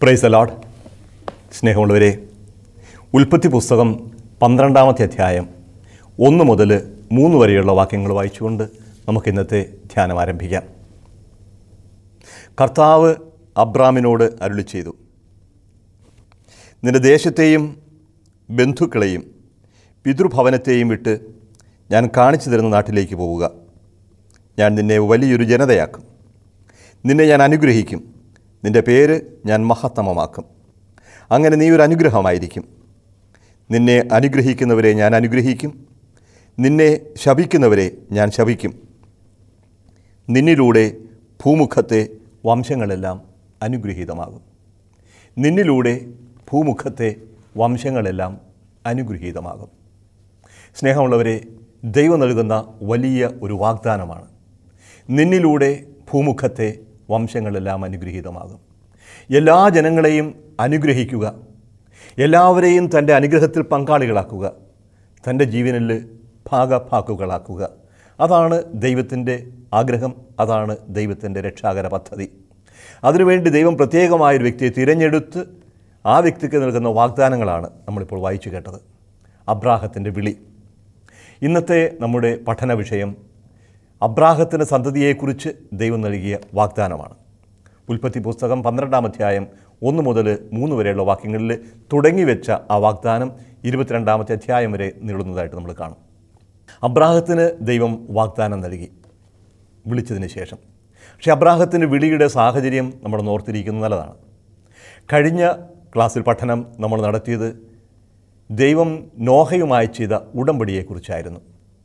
price allowed സ്നേഹമുള്ളവരെ ഉൽപ്പത്തി പുസ്തകം പന്ത്രണ്ടാമത്തെ അധ്യായം ഒന്ന് മുതൽ മൂന്ന് വരെയുള്ള വാക്യങ്ങൾ വായിച്ചുകൊണ്ട് നമുക്ക് ഇന്നത്തെ ധ്യാനം ആരംഭിക്കാം കർത്താവ് അബ്രാമിനോട് അരുളി ചെയ്തു നിന്റെ ദേശത്തെയും ബന്ധുക്കളെയും പിതൃഭവനത്തെയും വിട്ട് ഞാൻ കാണിച്ചു തരുന്ന നാട്ടിലേക്ക് പോവുക ഞാൻ നിന്നെ വലിയൊരു ജനതയാക്കും നിന്നെ ഞാൻ അനുഗ്രഹിക്കും നിന്റെ പേര് ഞാൻ മഹത്തമമാക്കും അങ്ങനെ നീ ഒരു അനുഗ്രഹമായിരിക്കും നിന്നെ അനുഗ്രഹിക്കുന്നവരെ ഞാൻ അനുഗ്രഹിക്കും നിന്നെ ശപിക്കുന്നവരെ ഞാൻ ശപിക്കും നിന്നിലൂടെ ഭൂമുഖത്തെ വംശങ്ങളെല്ലാം അനുഗ്രഹീതമാകും നിന്നിലൂടെ ഭൂമുഖത്തെ വംശങ്ങളെല്ലാം അനുഗ്രഹീതമാകും സ്നേഹമുള്ളവരെ ദൈവം നൽകുന്ന വലിയ ഒരു വാഗ്ദാനമാണ് നിന്നിലൂടെ ഭൂമുഖത്തെ വംശങ്ങളെല്ലാം അനുഗ്രഹീതമാകും എല്ലാ ജനങ്ങളെയും അനുഗ്രഹിക്കുക എല്ലാവരെയും തൻ്റെ അനുഗ്രഹത്തിൽ പങ്കാളികളാക്കുക തൻ്റെ ജീവനിൽ ഭാഗഭാക്കുകളാക്കുക അതാണ് ദൈവത്തിൻ്റെ ആഗ്രഹം അതാണ് ദൈവത്തിൻ്റെ രക്ഷാകര പദ്ധതി അതിനുവേണ്ടി ദൈവം പ്രത്യേകമായൊരു വ്യക്തിയെ തിരഞ്ഞെടുത്ത് ആ വ്യക്തിക്ക് നൽകുന്ന വാഗ്ദാനങ്ങളാണ് നമ്മളിപ്പോൾ വായിച്ചു കേട്ടത് അബ്രാഹത്തിൻ്റെ വിളി ഇന്നത്തെ നമ്മുടെ പഠന വിഷയം അബ്രാഹത്തിൻ്റെ സന്തതിയെക്കുറിച്ച് ദൈവം നൽകിയ വാഗ്ദാനമാണ് ഉൽപ്പത്തി പുസ്തകം പന്ത്രണ്ടാം അധ്യായം ഒന്ന് മുതൽ മൂന്ന് വരെയുള്ള വാക്യങ്ങളിൽ തുടങ്ങി വെച്ച ആ വാഗ്ദാനം ഇരുപത്തിരണ്ടാമത്തെ അധ്യായം വരെ നീളുന്നതായിട്ട് നമ്മൾ കാണും അബ്രാഹത്തിന് ദൈവം വാഗ്ദാനം നൽകി വിളിച്ചതിന് ശേഷം പക്ഷേ അബ്രാഹത്തിൻ്റെ വിളിയുടെ സാഹചര്യം നമ്മൾ ഓർത്തിരിക്കുന്നത് നല്ലതാണ് കഴിഞ്ഞ ക്ലാസ്സിൽ പഠനം നമ്മൾ നടത്തിയത് ദൈവം നോഹയുമായി ചെയ്ത ഉടമ്പടിയെക്കുറിച്ചായിരുന്നു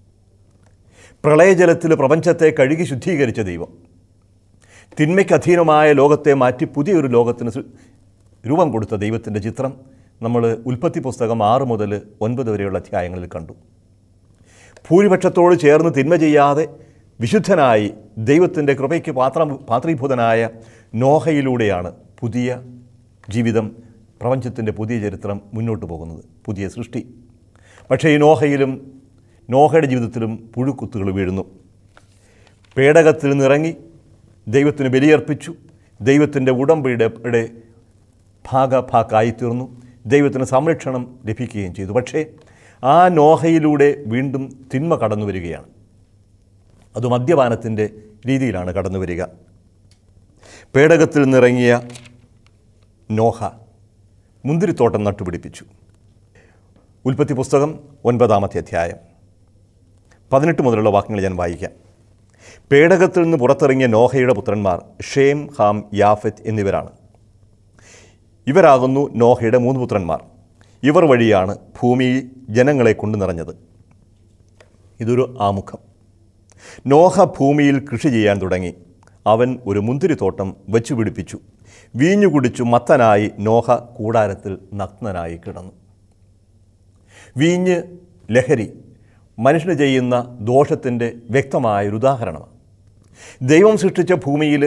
പ്രളയജലത്തിൽ പ്രപഞ്ചത്തെ കഴുകി ശുദ്ധീകരിച്ച ദൈവം തിന്മയ്ക്ക് അധീനമായ ലോകത്തെ മാറ്റി പുതിയൊരു ലോകത്തിന് സൃ- രൂപം കൊടുത്ത ദൈവത്തിൻ്റെ ചിത്രം നമ്മൾ ഉൽപ്പത്തി പുസ്തകം ആറ് മുതൽ ഒൻപത് വരെയുള്ള അധ്യായങ്ങളിൽ കണ്ടു ഭൂരിപക്ഷത്തോട് ചേർന്ന് തിന്മ ചെയ്യാതെ വിശുദ്ധനായി ദൈവത്തിൻ്റെ കൃപയ്ക്ക് പാത്ര പാത്രീഭൂതനായ നോഹയിലൂടെയാണ് പുതിയ ജീവിതം പ്രപഞ്ചത്തിൻ്റെ പുതിയ ചരിത്രം മുന്നോട്ട് പോകുന്നത് പുതിയ സൃഷ്ടി പക്ഷേ ഈ നോഹയിലും നോഹയുടെ ജീവിതത്തിലും പുഴുക്കുത്തുകൾ വീഴുന്നു പേടകത്തിൽ നിന്നിറങ്ങി ദൈവത്തിന് ബലിയർപ്പിച്ചു ദൈവത്തിൻ്റെ ഉടമ്പടിയുടെ യുടെ ഭാഗഭാക്കായിത്തീർന്നു ദൈവത്തിന് സംരക്ഷണം ലഭിക്കുകയും ചെയ്തു പക്ഷേ ആ നോഹയിലൂടെ വീണ്ടും തിന്മ കടന്നു വരികയാണ് അത് മദ്യപാനത്തിൻ്റെ രീതിയിലാണ് കടന്നു വരിക പേടകത്തിൽ നിന്നിറങ്ങിയ നോഹ മുന്തിരിത്തോട്ടം നട്ടുപിടിപ്പിച്ചു ഉൽപ്പത്തി പുസ്തകം ഒൻപതാമത്തെ അധ്യായം പതിനെട്ട് മുതലുള്ള വാക്യങ്ങൾ ഞാൻ വായിക്കാം പേടകത്തിൽ നിന്ന് പുറത്തിറങ്ങിയ നോഹയുടെ പുത്രന്മാർ ഷേം ഹാം യാഫത്ത് എന്നിവരാണ് ഇവരാകുന്നു നോഹയുടെ മൂന്ന് പുത്രന്മാർ ഇവർ വഴിയാണ് ഭൂമി ജനങ്ങളെ കൊണ്ട് നിറഞ്ഞത് ഇതൊരു ആമുഖം നോഹ ഭൂമിയിൽ കൃഷി ചെയ്യാൻ തുടങ്ങി അവൻ ഒരു മുന്തിരിത്തോട്ടം വെച്ചു പിടിപ്പിച്ചു വീഞ്ഞു കുടിച്ചു മത്തനായി നോഹ കൂടാരത്തിൽ നഗ്നനായി കിടന്നു വീഞ്ഞ് ലഹരി മനുഷ്യന് ചെയ്യുന്ന ദോഷത്തിൻ്റെ വ്യക്തമായൊരു ഉദാഹരണമാണ് ദൈവം സൃഷ്ടിച്ച ഭൂമിയിൽ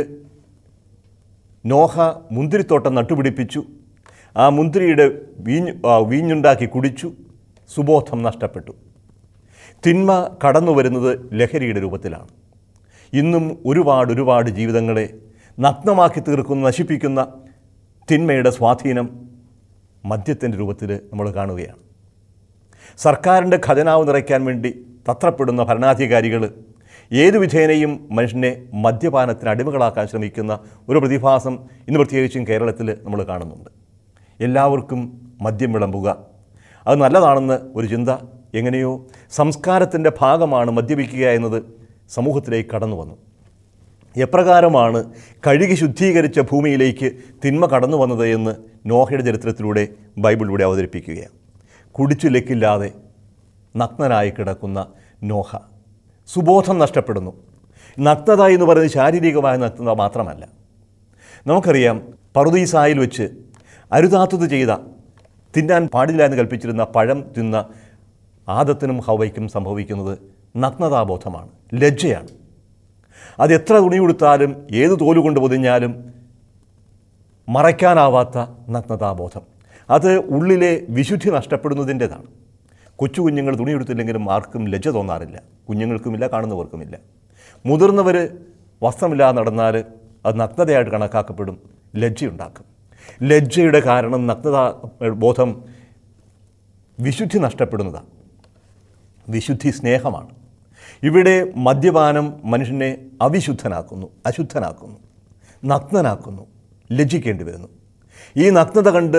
നോഹ മുന്തിരിത്തോട്ടം നട്ടുപിടിപ്പിച്ചു ആ മുന്തിരിയുടെ വീഞ്ഞ് ആ, വീഞ്ഞുണ്ടാക്കി കുടിച്ചു സുബോധം നഷ്ടപ്പെട്ടു തിന്മ കടന്നു വരുന്നത് ലഹരിയുടെ രൂപത്തിലാണ് ഇന്നും ഒരുപാട് ഒരുപാട് ജീവിതങ്ങളെ നഗ്നമാക്കി തീർക്കുന്ന നശിപ്പിക്കുന്ന തിന്മയുടെ സ്വാധീനം മദ്യത്തിൻ്റെ രൂപത്തിൽ നമ്മൾ കാണുകയാണ് സർക്കാരിൻ്റെ ഖജനാവ് നിറയ്ക്കാൻ വേണ്ടി തത്രപ്പെടുന്ന ഭരണാധികാരികൾ ഏതു വിധേനയും മനുഷ്യനെ മദ്യപാനത്തിന് അടിമകളാക്കാൻ ശ്രമിക്കുന്ന ഒരു പ്രതിഭാസം ഇന്ന് പ്രത്യേകിച്ചും കേരളത്തിൽ നമ്മൾ കാണുന്നുണ്ട് എല്ലാവർക്കും മദ്യം വിളമ്പുക അത് നല്ലതാണെന്ന് ഒരു ചിന്ത എങ്ങനെയോ സംസ്കാരത്തിൻ്റെ ഭാഗമാണ് മദ്യപിക്കുക എന്നത് സമൂഹത്തിലേക്ക് കടന്നു വന്നു എപ്രകാരമാണ് കഴുകി ശുദ്ധീകരിച്ച ഭൂമിയിലേക്ക് തിന്മ കടന്നു വന്നത് എന്ന് നോഹയുടെ ചരിത്രത്തിലൂടെ ബൈബിളിലൂടെ അവതരിപ്പിക്കുകയാണ് കുടിച്ചു ലക്കില്ലാതെ നഗ്നനായി കിടക്കുന്ന നോഹ സുബോധം നഷ്ടപ്പെടുന്നു നഗ്നത എന്ന് പറയുന്നത് ശാരീരികമായ നഗ്നത മാത്രമല്ല നമുക്കറിയാം പറുദീസായിൽ വെച്ച് അരുതാത്തത് ചെയ്ത തിന്നാൻ പാടില്ല എന്ന് കൽപ്പിച്ചിരുന്ന പഴം തിന്ന ആദത്തിനും ഹവയ്ക്കും സംഭവിക്കുന്നത് നഗ്നതാബോധമാണ് ലജ്ജയാണ് അത് എത്ര തുണി കൊടുത്താലും ഏത് തോലുകൊണ്ട് പൊതിഞ്ഞാലും മറയ്ക്കാനാവാത്ത നഗ്നതാബോധം അത് ഉള്ളിലെ വിശുദ്ധി നഷ്ടപ്പെടുന്നതിൻ്റെതാണ് കൊച്ചു കുഞ്ഞുങ്ങൾ തുണിയെടുത്തില്ലെങ്കിലും ആർക്കും ലജ്ജ തോന്നാറില്ല കുഞ്ഞുങ്ങൾക്കുമില്ല കാണുന്നവർക്കുമില്ല മുതിർന്നവർ വസ്ത്രമില്ലാതെ നടന്നാൽ അത് നഗ്നതയായിട്ട് കണക്കാക്കപ്പെടും ലജ്ജയുണ്ടാക്കും ലജ്ജയുടെ കാരണം നഗ്നത ബോധം വിശുദ്ധി നഷ്ടപ്പെടുന്നതാണ് വിശുദ്ധി സ്നേഹമാണ് ഇവിടെ മദ്യപാനം മനുഷ്യനെ അവിശുദ്ധനാക്കുന്നു അശുദ്ധനാക്കുന്നു നഗ്നനാക്കുന്നു ലജ്ജിക്കേണ്ടി വരുന്നു ഈ നഗ്നത കണ്ട്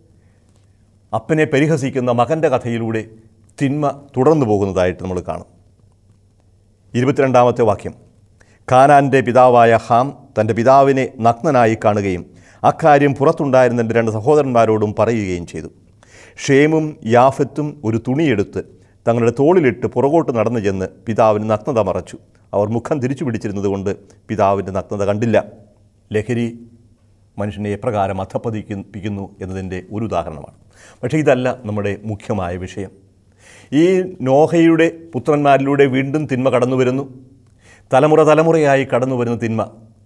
അപ്പനെ പരിഹസിക്കുന്ന മകൻ്റെ കഥയിലൂടെ തിന്മ തുടർന്നു പോകുന്നതായിട്ട് നമ്മൾ കാണും ഇരുപത്തിരണ്ടാമത്തെ വാക്യം കാനാൻ്റെ പിതാവായ ഹാം തൻ്റെ പിതാവിനെ നഗ്നനായി കാണുകയും അക്കാര്യം പുറത്തുണ്ടായിരുന്ന എൻ്റെ രണ്ട് സഹോദരന്മാരോടും പറയുകയും ചെയ്തു ഷേമും യാഫത്തും ഒരു തുണിയെടുത്ത് തങ്ങളുടെ തോളിലിട്ട് പുറകോട്ട് നടന്നു ചെന്ന് പിതാവിന് നഗ്നത മറച്ചു അവർ മുഖം തിരിച്ചു പിടിച്ചിരുന്നതുകൊണ്ട് പിതാവിൻ്റെ നഗ്നത കണ്ടില്ല ലഹരി മനുഷ്യനെ എപ്രകാരം അധപ്പതിപ്പിക്കുന്നു എന്നതിൻ്റെ ഒരു ഉദാഹരണമാണ് പക്ഷേ ഇതല്ല നമ്മുടെ മുഖ്യമായ വിഷയം ഈ നോഹയുടെ പുത്രന്മാരിലൂടെ വീണ്ടും തിന്മ കടന്നു വരുന്നു തലമുറ തലമുറയായി കടന്നു വരുന്ന തിന്മ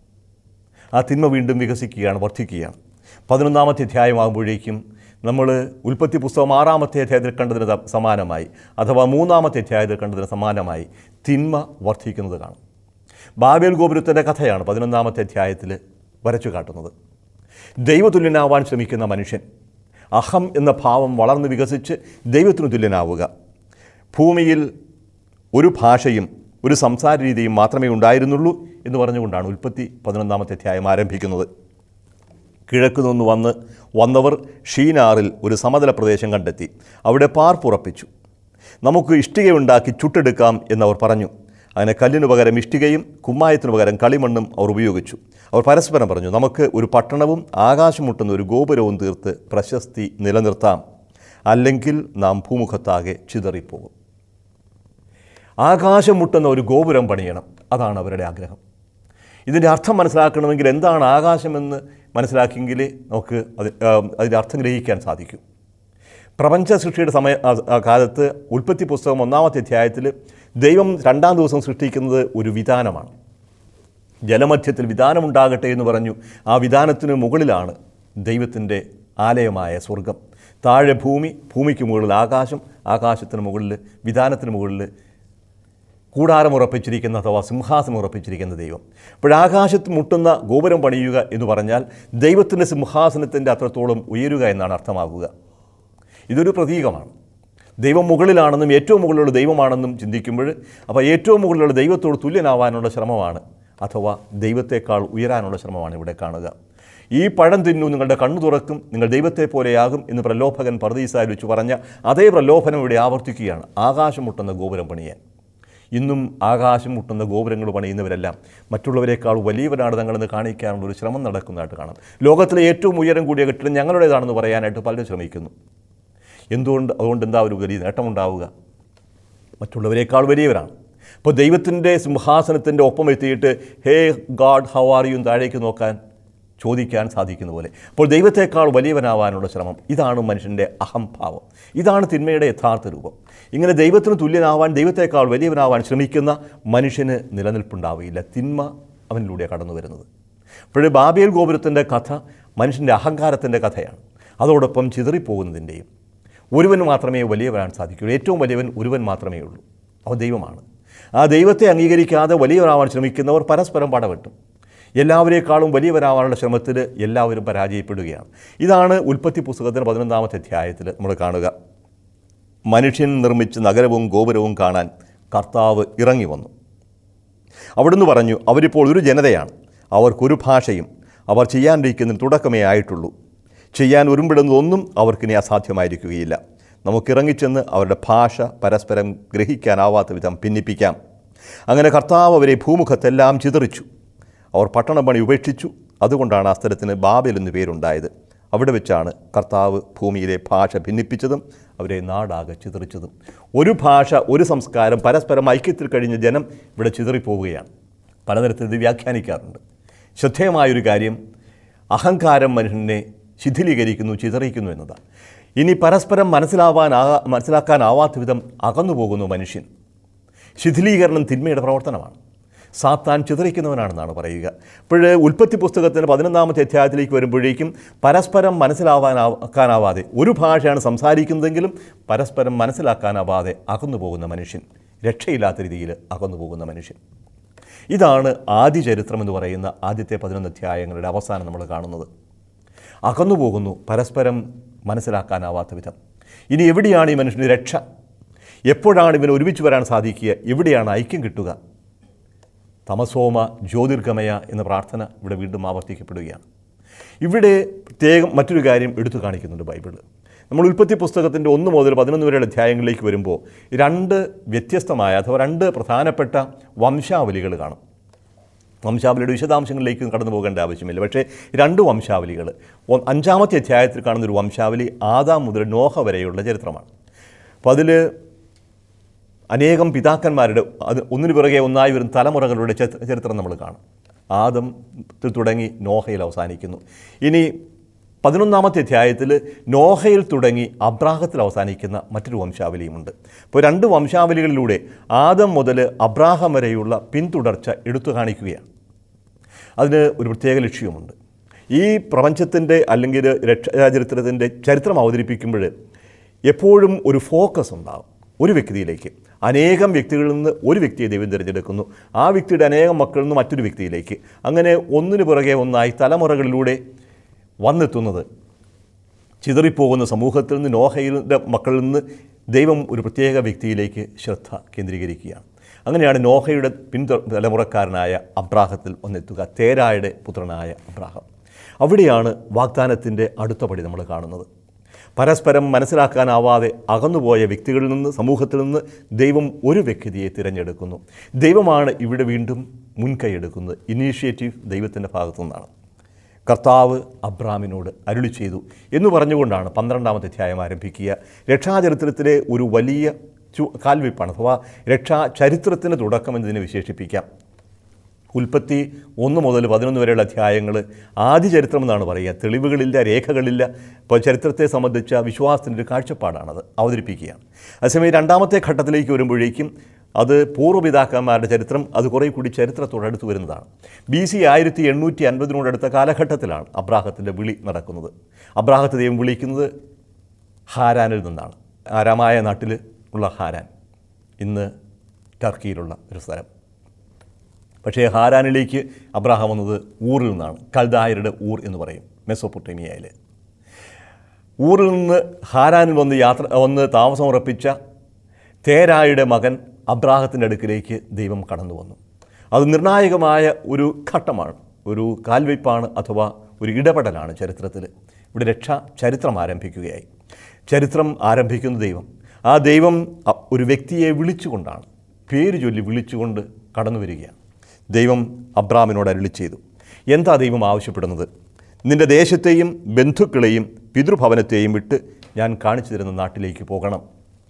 ആ തിന്മ വീണ്ടും വികസിക്കുകയാണ് വർദ്ധിക്കുകയാണ് പതിനൊന്നാമത്തെ അധ്യായമാകുമ്പോഴേക്കും നമ്മൾ ഉൽപ്പത്തി പുസ്തകം ആറാമത്തെ അധ്യായത്തിൽ കണ്ടതിന് ത- സമാനമായി അഥവാ മൂന്നാമത്തെ അധ്യായത്തിൽ കണ്ടതിന് സമാനമായി തിന്മ വർദ്ധിക്കുന്നത് കാണും ബാബേൽ ഗോപുരത്തിൻ്റെ കഥയാണ് പതിനൊന്നാമത്തെ അധ്യായത്തിൽ വരച്ചു കാട്ടുന്നത് ദൈവതുല്യനാവാൻ ശ്രമിക്കുന്ന മനുഷ്യൻ അഹം എന്ന ഭാവം വളർന്ന് വികസിച്ച് ദൈവത്തിനു തുല്യനാവുക ഭൂമിയിൽ ഒരു ഭാഷയും ഒരു സംസാര രീതിയും മാത്രമേ ഉണ്ടായിരുന്നുള്ളൂ എന്ന് പറഞ്ഞുകൊണ്ടാണ് ഉൽപ്പത്തി പതിനൊന്നാമത്തെ അധ്യായം ആരംഭിക്കുന്നത് കിഴക്ക് നിന്ന് വന്ന് വന്നവർ ഷീനാറിൽ ഒരു സമതല പ്രദേശം കണ്ടെത്തി അവിടെ പാർപ്പുറപ്പിച്ചു നമുക്ക് ഇഷ്ടികയുണ്ടാക്കി ചുട്ടെടുക്കാം എന്നവർ പറഞ്ഞു അങ്ങനെ കല്ലിനു പകരം ഇഷ്ടികയും കുമ്മായത്തിനു പകരം കളിമണ്ണും അവർ ഉപയോഗിച്ചു അവർ പരസ്പരം പറഞ്ഞു നമുക്ക് ഒരു പട്ടണവും ആകാശം മുട്ടുന്ന ഒരു ഗോപുരവും തീർത്ത് പ്രശസ്തി നിലനിർത്താം അല്ലെങ്കിൽ നാം ഭൂമുഖത്താകെ ചിതറിപ്പോകും ആകാശം മുട്ടുന്ന ഒരു ഗോപുരം പണിയണം അതാണ് അവരുടെ ആഗ്രഹം ഇതിൻ്റെ അർത്ഥം മനസ്സിലാക്കണമെങ്കിൽ എന്താണ് ആകാശമെന്ന് മനസ്സിലാക്കിയെങ്കിലേ നമുക്ക് അത് ആ, അതിൻ്റെ അർത്ഥം ഗ്രഹിക്കാൻ സാധിക്കും പ്രപഞ്ച സൃഷ്ടിയുടെ സമയ ആ, ആ കാലത്ത് ഉൽപ്പത്തി പുസ്തകം ഒന്നാമത്തെ അധ്യായത്തിൽ ദൈവം രണ്ടാം ദിവസം സൃഷ്ടിക്കുന്നത് ഒരു വിധാനമാണ് ജലമധ്യത്തിൽ വിധാനമുണ്ടാകട്ടെ എന്ന് പറഞ്ഞു ആ വിധാനത്തിന് മുകളിലാണ് ദൈവത്തിൻ്റെ ആലയമായ സ്വർഗം താഴെ ഭൂമി ഭൂമിക്ക് മുകളിൽ ആകാശം ആകാശത്തിന് മുകളിൽ വിധാനത്തിന് മുകളിൽ കൂടാരമുറപ്പിച്ചിരിക്കുന്ന അഥവാ സിംഹാസനം ഉറപ്പിച്ചിരിക്കുന്ന ദൈവം അപ്പോഴാകാശത്ത് മുട്ടുന്ന ഗോപുരം പണിയുക എന്ന് പറഞ്ഞാൽ ദൈവത്തിൻ്റെ സിംഹാസനത്തിൻ്റെ അത്രത്തോളം ഉയരുക എന്നാണ് അർത്ഥമാകുക ഇതൊരു പ്രതീകമാണ് ദൈവം മുകളിലാണെന്നും ഏറ്റവും മുകളിലുള്ള ദൈവമാണെന്നും ചിന്തിക്കുമ്പോൾ അപ്പോൾ ഏറ്റവും മുകളിലുള്ള ദൈവത്തോട് തുല്യനാവാനുള്ള ശ്രമമാണ് അഥവാ ദൈവത്തെക്കാൾ ഉയരാനുള്ള ശ്രമമാണ് ഇവിടെ കാണുക ഈ പഴം തിന്നു നിങ്ങളുടെ കണ്ണു തുറക്കും നിങ്ങൾ ദൈവത്തെ പോലെയാകും എന്ന് പ്രലോഭകൻ പർദീസായി വെച്ച് പറഞ്ഞ അതേ പ്രലോഭനം ഇവിടെ ആവർത്തിക്കുകയാണ് ആകാശം മുട്ടുന്ന ഗോപുരം പണിയാൻ ഇന്നും ആകാശം മുട്ടുന്ന ഗോപുരങ്ങൾ പണിയുന്നവരെല്ലാം മറ്റുള്ളവരെക്കാൾ വലിയവരാണ് തങ്ങളെന്ന് കാണിക്കാനുള്ള ഒരു ശ്രമം നടക്കുന്നതായിട്ട് കാണാം ലോകത്തിലെ ഏറ്റവും ഉയരം കൂടിയ കെട്ടിടം ഞങ്ങളുടേതാണെന്ന് പറയാനായിട്ട് പലരും ശ്രമിക്കുന്നു എന്തുകൊണ്ട് അതുകൊണ്ട് എന്താ ഒരു വലിയ നേട്ടമുണ്ടാവുക മറ്റുള്ളവരെക്കാൾ വലിയവരാണ് അപ്പോൾ ദൈവത്തിൻ്റെ സിംഹാസനത്തിൻ്റെ ഒപ്പം എത്തിയിട്ട് hey God how are you താഴേക്ക് നോക്കാൻ ചോദിക്കാൻ സാധിക്കുന്ന പോലെ അപ്പോൾ ദൈവത്തെക്കാൾ വലിയവനാവാനുള്ള ശ്രമം ഇതാണ് മനുഷ്യൻ്റെ അഹംഭാവം ഇതാണ് തിന്മയുടെ യഥാർത്ഥ രൂപം ഇങ്ങനെ ദൈവത്തിന് തുല്യനാവാൻ ദൈവത്തെക്കാൾ വലിയവനാവാൻ ശ്രമിക്കുന്ന മനുഷ്യന് നിലനിൽപ്പുണ്ടാവുകയില്ല തിന്മ അവനിലൂടെ കടന്നു വരുന്നത് അപ്പോഴേ ബാബേൽ ഗോപുരത്തിൻ്റെ കഥ മനുഷ്യൻ്റെ അഹങ്കാരത്തിൻ്റെ കഥയാണ് അതോടൊപ്പം ചിതറിപ്പോകുന്നതിൻ്റെയും ഒരുവന് മാത്രമേ വലിയവരാൻ സാധിക്കൂ ഏറ്റവും വലിയവൻ ഒരുവൻ മാത്രമേ ഉള്ളൂ അവൻ ദൈവമാണ് ആ ദൈവത്തെ അംഗീകരിക്കാതെ വലിയവരാവാൻ ശ്രമിക്കുന്നവർ പരസ്പരം പടവെട്ടും എല്ലാവരേക്കാളും വലിയവരാവാനുള്ള ശ്രമത്തിൽ എല്ലാവരും പരാജയപ്പെടുകയാണ് ഇതാണ് ഉൽപ്പത്തി പുസ്തകത്തിന് പതിനൊന്നാമത്തെ അധ്യായത്തിൽ നമ്മൾ കാണുക മനുഷ്യൻ നിർമ്മിച്ച നഗരവും ഗോപുരവും കാണാൻ കർത്താവ് ഇറങ്ങി വന്നു അവിടുന്ന് പറഞ്ഞു അവരിപ്പോൾ ഒരു ജനതയാണ് അവർക്കൊരു ഭാഷയും അവർ ചെയ്യാനിരിക്കുന്നതിന് തുടക്കമേ ആയിട്ടുള്ളൂ ചെയ്യാൻ ഒരുമ്പിടുന്നതൊന്നും അവർക്കിനി അസാധ്യമായിരിക്കുകയില്ല നമുക്കിറങ്ങിച്ചെന്ന് അവരുടെ ഭാഷ പരസ്പരം ഗ്രഹിക്കാനാവാത്ത വിധം ഭിന്നിപ്പിക്കാം അങ്ങനെ കർത്താവ് അവരെ ഭൂമുഖത്തെല്ലാം ചിതറിച്ചു അവർ പട്ടണം പണി ഉപേക്ഷിച്ചു അതുകൊണ്ടാണ് ആ സ്ഥലത്തിന് ബാബേൽ എന്ന് പേരുണ്ടായത് അവിടെ വെച്ചാണ് കർത്താവ് ഭൂമിയിലെ ഭാഷ ഭിന്നിപ്പിച്ചതും അവരെ നാടാകെ ചിതറിച്ചതും ഒരു ഭാഷ ഒരു സംസ്കാരം പരസ്പരം ഐക്യത്തിൽ കഴിഞ്ഞ ജനം ഇവിടെ ചിതറിപ്പോവുകയാണ് പലതരത്തിൽ ഇത് വ്യാഖ്യാനിക്കാറുണ്ട് ശ്രദ്ധേയമായൊരു കാര്യം അഹങ്കാരം മനുഷ്യനെ ശിഥിലീകരിക്കുന്നു ചിതറിക്കുന്നു എന്നതാണ് ഇനി പരസ്പരം മനസ്സിലാവാൻ മനസ്സിലാക്കാനാവാത്ത വിധം അകന്നു പോകുന്നു മനുഷ്യൻ ശിഥിലീകരണം തിന്മയുടെ പ്രവർത്തനമാണ് സാത്താൻ ചിതറിക്കുന്നവനാണെന്നാണ് പറയുക ഇപ്പോൾ ഉൽപ്പത്തി പുസ്തകത്തിന് പതിനൊന്നാമത്തെ അധ്യായത്തിലേക്ക് വരുമ്പോഴേക്കും പരസ്പരം മനസ്സിലാവാനാക്കാനാവാതെ ഒരു ഭാഷയാണ് സംസാരിക്കുന്നതെങ്കിലും പരസ്പരം മനസ്സിലാക്കാനാവാതെ അകന്നു പോകുന്ന മനുഷ്യൻ രക്ഷയില്ലാത്ത രീതിയിൽ അകന്നു പോകുന്ന മനുഷ്യൻ ഇതാണ് ആദ്യ ചരിത്രം എന്ന് പറയുന്ന ആദ്യത്തെ പതിനൊന്ന് അധ്യായങ്ങളുടെ അവസാനം നമ്മൾ കാണുന്നത് അകന്നു പോകുന്നു പരസ്പരം മനസ്സിലാക്കാനാവാത്ത വിധം ഇനി എവിടെയാണ് ഈ മനുഷ്യന് രക്ഷ എപ്പോഴാണ് ഇവന് ഒരുമിച്ച് വരാൻ സാധിക്കുക എവിടെയാണ് ഐക്യം കിട്ടുക തമസോമ ജ്യോതിർഗമയ എന്ന പ്രാർത്ഥന ഇവിടെ വീണ്ടും ആവർത്തിക്കപ്പെടുകയാണ് ഇവിടെ പ്രത്യേകം മറ്റൊരു കാര്യം എടുത്തു കാണിക്കുന്നുണ്ട് ബൈബിള് നമ്മൾ ഉൽപ്പത്തി പുസ്തകത്തിൻ്റെ ഒന്ന് മുതൽ പതിനൊന്ന് വരെയുള്ള അധ്യായങ്ങളിലേക്ക് വരുമ്പോൾ രണ്ട് വ്യത്യസ്തമായ അഥവാ രണ്ട് പ്രധാനപ്പെട്ട വംശാവലികൾ കാണും വംശാവലിയുടെ വിശദാംശങ്ങളിലേക്ക് കടന്നു പോകേണ്ട ആവശ്യമില്ല പക്ഷേ രണ്ട് വംശാവലികൾ ഒ- അഞ്ചാമത്തെ അധ്യായത്തിൽ കാണുന്ന ഒരു വംശാവലി ആദാം മുതൽ നോഹ വരെയുള്ള ചരിത്രമാണ് അപ്പോൾ അതിൽ അനേകം പിതാക്കന്മാരുടെ അത് ഒന്നിനു പിറകെ ഒന്നായി വരുന്ന തലമുറകളുടെ ചരി- ചരിത്രം നമ്മൾ കാണും ആദം ത്തിൽ തുടങ്ങി നോഹയിൽ അവസാനിക്കുന്നു ഇനി പതിനൊന്നാമത്തെ അധ്യായത്തിൽ നോഹയിൽ തുടങ്ങി അബ്രാഹത്തിൽ അവസാനിക്കുന്ന മറ്റൊരു വംശാവലിയുമുണ്ട് അപ്പോൾ രണ്ട് വംശാവലികളിലൂടെ ആദം മുതൽ അബ്രാഹം വരെയുള്ള പിന്തുടർച്ച എടുത്തു കാണിക്കുകയാണ് അതിന് ഒരു പ്രത്യേക ലക്ഷ്യമുണ്ട് ഈ പ്രപഞ്ചത്തിൻ്റെ അല്ലെങ്കിൽ രക്ഷാചരിത്രത്തിൻ്റെ ചരിത്രം അവതരിപ്പിക്കുമ്പോൾ എപ്പോഴും ഒരു ഫോക്കസ് ഉണ്ടാകും ഒരു വ്യക്തിയിലേക്ക് അനേകം വ്യക്തികളിൽ നിന്ന് ഒരു വ്യക്തിയെ ദൈവം തിരഞ്ഞെടുക്കുന്നു ആ വ്യക്തിയുടെ അനേകം മക്കളിൽ നിന്ന് മറ്റൊരു വ്യക്തിയിലേക്ക് അങ്ങനെ ഒന്നിനു പുറകെ ഒന്നായി തലമുറകളിലൂടെ വന്നെത്തുന്നത് ചിതറിപ്പോകുന്ന സമൂഹത്തിൽ നിന്ന് നോഹയുടെ മക്കളിൽ നിന്ന് ദൈവം ഒരു പ്രത്യേക വ്യക്തിയിലേക്ക് ശ്രദ്ധ കേന്ദ്രീകരിക്കുകയാണ് അങ്ങനെയാണ് നോഹയുടെ പിന്തു തലമുറക്കാരനായ അബ്രാഹത്തിൽ വന്നെത്തുക തേരായുടെ പുത്രനായ അബ്രാഹം അവിടെയാണ് വാഗ്ദാനത്തിൻ്റെ അടുത്ത പടി നമ്മൾ കാണുന്നത് പരസ്പരം മനസ്സിലാക്കാനാവാതെ അകന്നുപോയ വ്യക്തികളിൽ നിന്ന് സമൂഹത്തിൽ നിന്ന് ദൈവം ഒരു വ്യക്തിയെ തിരഞ്ഞെടുക്കുന്നു ദൈവമാണ് ഇവിടെ വീണ്ടും മുൻകൈയെടുക്കുന്നത് ഇനീഷ്യേറ്റീവ് ദൈവത്തിൻ്റെ ഭാഗത്തു നിന്നാണ് കർത്താവ് അബ്രാമിനോട് അരുളി ചെയ്തു എന്ന് പറഞ്ഞുകൊണ്ടാണ് പന്ത്രണ്ടാമത്തെ അധ്യായം ആരംഭിക്കുക രക്ഷാചരിത്രത്തിലെ ഒരു വലിയ ചു കാൽവെപ്പാണ് അഥവാ രക്ഷാ ചരിത്രത്തിന് തുടക്കം എന്നതിനെ വിശേഷിപ്പിക്കാം ഉൽപ്പത്തി ഒന്ന് മുതൽ പതിനൊന്ന് വരെയുള്ള അധ്യായങ്ങൾ ആദ്യ ചരിത്രം എന്നാണ് പറയുക തെളിവുകളില്ല രേഖകളില്ല ഇപ്പോൾ ചരിത്രത്തെ സംബന്ധിച്ച വിശ്വാസത്തിൻ്റെ ഒരു കാഴ്ചപ്പാടാണത് അവതരിപ്പിക്കുകയാണ് അതേസമയം രണ്ടാമത്തെ ഘട്ടത്തിലേക്ക് വരുമ്പോഴേക്കും അത് പൂർവ്വപിതാക്കന്മാരുടെ ചരിത്രം അത് കുറേ കൂടി ചരിത്രത്തോടടുത്ത് വരുന്നതാണ് ബി സി ആയിരത്തി എണ്ണൂറ്റി അൻപതിനോടടുത്ത കാലഘട്ടത്തിലാണ് അബ്രാഹത്തിൻ്റെ വിളി നടക്കുന്നത് അബ്രാഹത്തെ ദൈവം വിളിക്കുന്നത് ഹാരാനിൽ നിന്നാണ് ആരാമായ നാട്ടിൽ ഉള്ള ഹാരാൻ ഇന്ന് ടർക്കിയിലുള്ള ഒരു സ്ഥലം പക്ഷേ ഹാരാനിലേക്ക് അബ്രാഹാം വന്നത് ഊറിൽ നിന്നാണ് കൽദായരുടെ ഊർ എന്ന് പറയും മെസ്സോപ്പൊട്ടേമിയയിൽ ഊറിൽ നിന്ന് ഹാരാനിൽ വന്ന് യാത്ര വന്ന് താമസം ഉറപ്പിച്ച തേരായുടെ മകൻ അബ്രാഹത്തിൻ്റെ അടുക്കിലേക്ക് ദൈവം കടന്നു വന്നു അത് നിർണായകമായ ഒരു ഘട്ടമാണ് ഒരു കാൽവയ്പ്പാണ് അഥവാ ഒരു ഇടപെടലാണ് ചരിത്രത്തിൽ ഇവിടെ രക്ഷ ചരിത്രം ആരംഭിക്കുകയായി ചരിത്രം ആരംഭിക്കുന്ന ദൈവം ആ ദൈവം അ- ഒരു വ്യക്തിയെ വിളിച്ചുകൊണ്ടാണ് പേര് ചൊല്ലി വിളിച്ചുകൊണ്ട് കടന്നു വരികയാണ് ദൈവം അബ്രാമിനോട് അരുളി ചെയ്തു എന്താ ദൈവം ആവശ്യപ്പെടുന്നത് നിന്റെ ദേശത്തെയും ബന്ധുക്കളെയും പിതൃഭവനത്തെയും വിട്ട് ഞാൻ കാണിച്ചു തരുന്ന നാട്ടിലേക്ക് പോകണം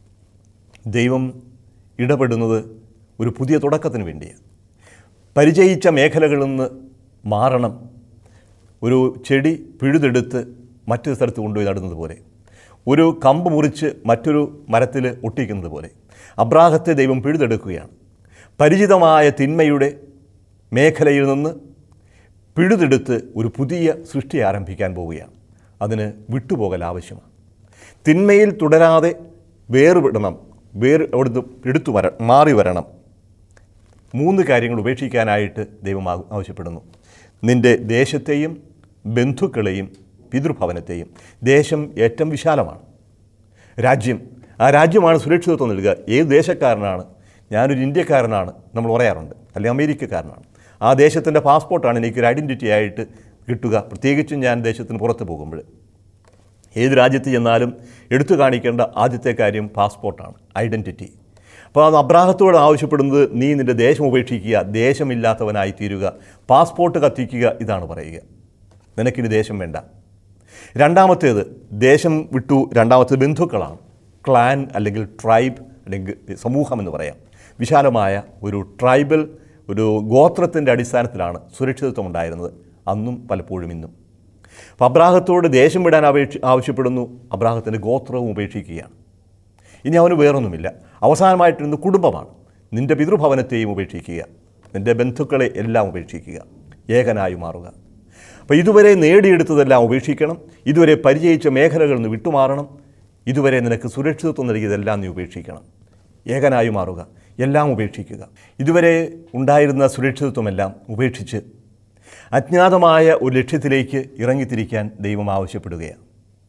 ദൈവം ഇടപെടുന്നത് ഒരു പുതിയ തുടക്കത്തിന് വേണ്ടിയാണ് പരിചയിച്ച മേഖലകളിൽ നിന്ന് മാറണം ഒരു ചെടി പിഴുതെടുത്ത് മറ്റൊരു സ്ഥലത്ത് കൊണ്ടുപോയി നടുന്നത് പോലെ ഒരു കമ്പ് മുറിച്ച് മറ്റൊരു മരത്തിൽ ഒട്ടിക്കുന്നത് പോലെ അബ്രാഹത്തെ ദൈവം പിഴുതെടുക്കുകയാണ് പരിചിതമായ തിന്മയുടെ മേഖലയിൽ നിന്ന് പിഴുതെടുത്ത് ഒരു പുതിയ സൃഷ്ടി ആരംഭിക്കാൻ പോവുകയാണ് അതിന് വിട്ടുപോകൽ ആവശ്യമാണ് തിന്മയിൽ തുടരാതെ വേറുവിടണം വേർ അവിടുന്ന് എടുത്തു വര മാറി വരണം മൂന്ന് കാര്യങ്ങൾ ഉപേക്ഷിക്കാനായിട്ട് ദൈവം ആ- ആവശ്യപ്പെടുന്നു നിൻ്റെ ദേശത്തെയും ബന്ധുക്കളെയും പിതൃഭവനത്തെയും ദേശം ഏറ്റവും വിശാലമാണ് രാജ്യം ആ രാജ്യമാണ് സുരക്ഷിതത്വം നൽകുക ഏത് ദേശക്കാരനാണ് ഞാനൊരു ഇന്ത്യക്കാരനാണ് നമ്മൾ പറയാറുണ്ട് അല്ലെങ്കിൽ അമേരിക്കക്കാരനാണ് ആ ദേശത്തിൻ്റെ പാസ്പോർട്ടാണ് എനിക്കൊരു ഐഡൻറ്റിറ്റി ആയിട്ട് കിട്ടുക പ്രത്യേകിച്ചും ഞാൻ ദേശത്തിന് പുറത്ത് പോകുമ്പോൾ ഏത് രാജ്യത്ത് ചെന്നാലും എടുത്തു കാണിക്കേണ്ട ആദ്യത്തെ കാര്യം പാസ്പോർട്ടാണ് ഐഡൻറ്റിറ്റി അപ്പോൾ അത് അബ്രാഹത്തോട് ആവശ്യപ്പെടുന്നത് നീ നിൻ്റെ ദേശം ഉപേക്ഷിക്കുക ദേശമില്ലാത്തവനായി തീരുക പാസ്പോർട്ട് കത്തിക്കുക ഇതാണ് പറയുക നിനക്കിനി ദേശം വേണ്ട രണ്ടാമത്തേത് ദേശം വിട്ടു രണ്ടാമത്തേത് ബന്ധുക്കളാണ് ക്ലാൻ അല്ലെങ്കിൽ ട്രൈബ് അല്ലെങ്കിൽ സമൂഹം എന്ന് പറയാം വിശാലമായ ഒരു ട്രൈബൽ ഒരു ഗോത്രത്തിൻ്റെ അടിസ്ഥാനത്തിലാണ് സുരക്ഷിതത്വം ഉണ്ടായിരുന്നത് അന്നും പലപ്പോഴും ഇന്നും അപ്പോൾ അബ്രാഹത്തോട് ദേശം വിടാൻ അപേക്ഷ ആവശ്യപ്പെടുന്നു അബ്രാഹത്തിൻ്റെ ഗോത്രവും ഉപേക്ഷിക്കുകയാണ് ഇനി അവന് വേറൊന്നുമില്ല അവസാനമായിട്ടിരുന്ന് കുടുംബമാണ് നിൻ്റെ പിതൃഭവനത്തെയും ഉപേക്ഷിക്കുക നിൻ്റെ ബന്ധുക്കളെ എല്ലാം ഉപേക്ഷിക്കുക ഏകനായി മാറുക അപ്പോൾ ഇതുവരെ നേടിയെടുത്തതെല്ലാം ഉപേക്ഷിക്കണം ഇതുവരെ പരിചയിച്ച മേഖലകളിൽ നിന്ന് വിട്ടുമാറണം ഇതുവരെ നിനക്ക് സുരക്ഷിതത്വം നൽകിയതെല്ലാം നീ ഉപേക്ഷിക്കണം ഏകനായി മാറുക എല്ലാം ഉപേക്ഷിക്കുക ഇതുവരെ ഉണ്ടായിരുന്ന സുരക്ഷിതത്വമെല്ലാം ഉപേക്ഷിച്ച് അജ്ഞാതമായ ഒരു ലക്ഷ്യത്തിലേക്ക് ഇറങ്ങിത്തിരിക്കാൻ ദൈവം ആവശ്യപ്പെടുകയാണ്